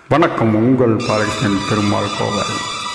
வணக்கம் உங்கள் பாலகிருஷ்ணன் பெருமாள் கோவில்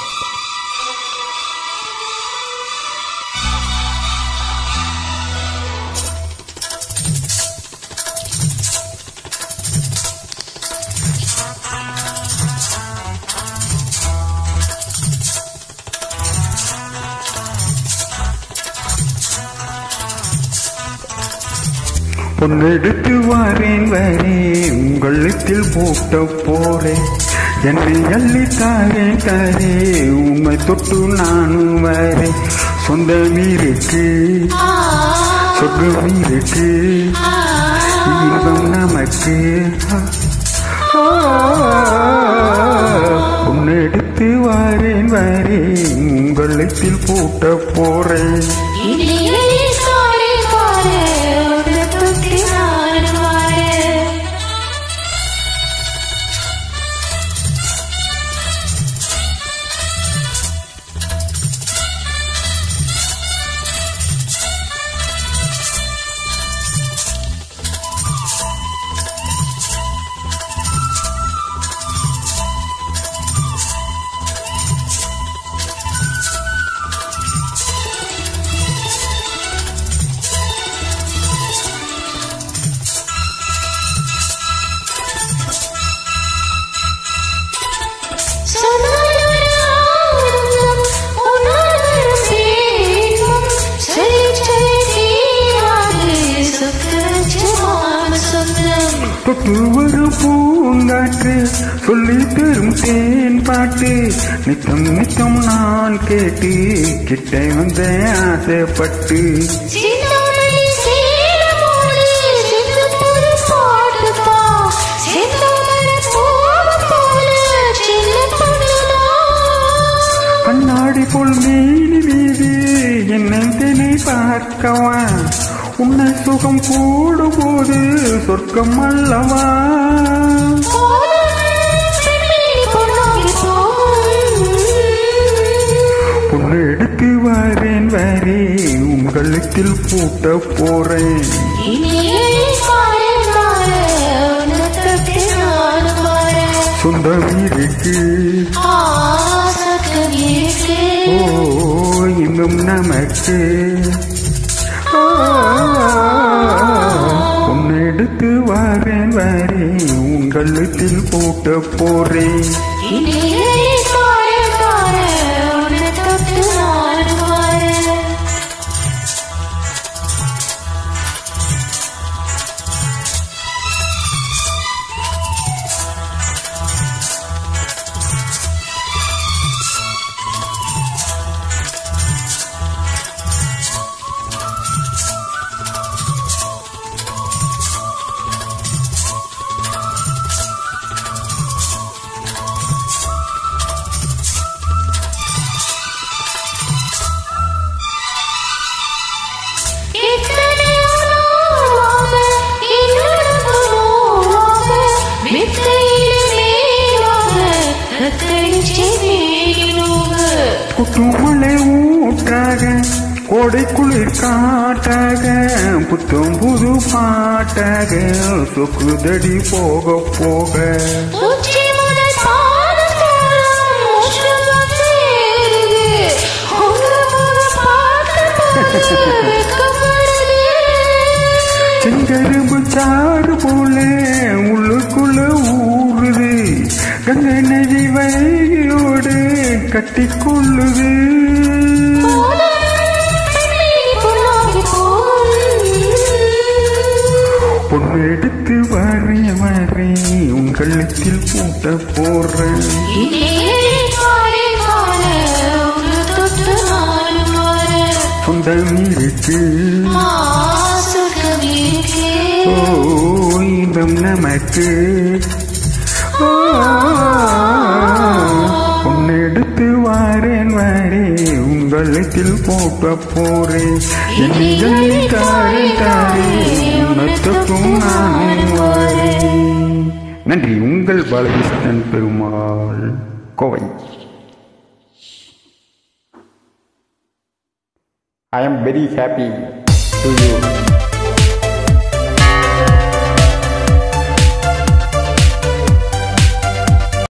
பொன்னெடுத்து வாரேன் வரேன் உங்களிடத்தில் பூட்ட போறேன் என்னை அள்ளி தாரேன் தாரே உண்மை தொட்டு நானும் வரேன் சொந்த வீருக்கு சொர்க்க வீருக்கு இன்பம் நமக்கு பொன்னெடுத்து வாரேன் வரேன் உங்களிடத்தில் பூட்ட போறேன் இனியே சாரே பாரே உன்னை தொட்டு நான் வாரேன் தொட்டு ஒரு பூங்காற்று சொல்லி தரும் தேன் பாட்டு நித்தம் நித்தம் நான் கேட்டு கிட்ட வந்த ஆசைப்பட்டு கண்ணாடி போல் மீனி மீது என்னை தினை பார்க்கவா உன்னை சுகம் கூடும் போது சொர்க்கம் அல்லவா பொண்ணு எடுத்து வரேன் வரே உங்களுக்கில் பூட்ட போறேன் சொந்த வீருக்கு ஓ இன்னும் நமக்கு பொண்ணு எடுத்து வரேன் வரே உங்களுக்கில் பூட்ட போறேன் குட்டுமலை ஊற்றாக கோடை குளிர் காட்டாக புத்தம் புது பாட்டாக சொக்குதடி போக போக செங்கரும்பு சாறு போல உள்ளுக்குள்ள ஊறுது கங்கை நதி வைகையோடு கட்டிக்கொள்ளுது பொண்ணு எடுத்து வரேன் வரேன் உங்களுக்கில் பூட்ட போறேன் சொந்தம் இருக்கு ஓ இன்பம் நமக்கு ஓ, பொண்ணு எடுத்து வாரேன் வாரே உங்களுக்கில் போட்ட போறேன் என்னை தாரே தாரே உனத்துக்கும் நான் வாரேன் நன்றி உங்கள் Balakrishnan Perumal Kovai I am very happy to you.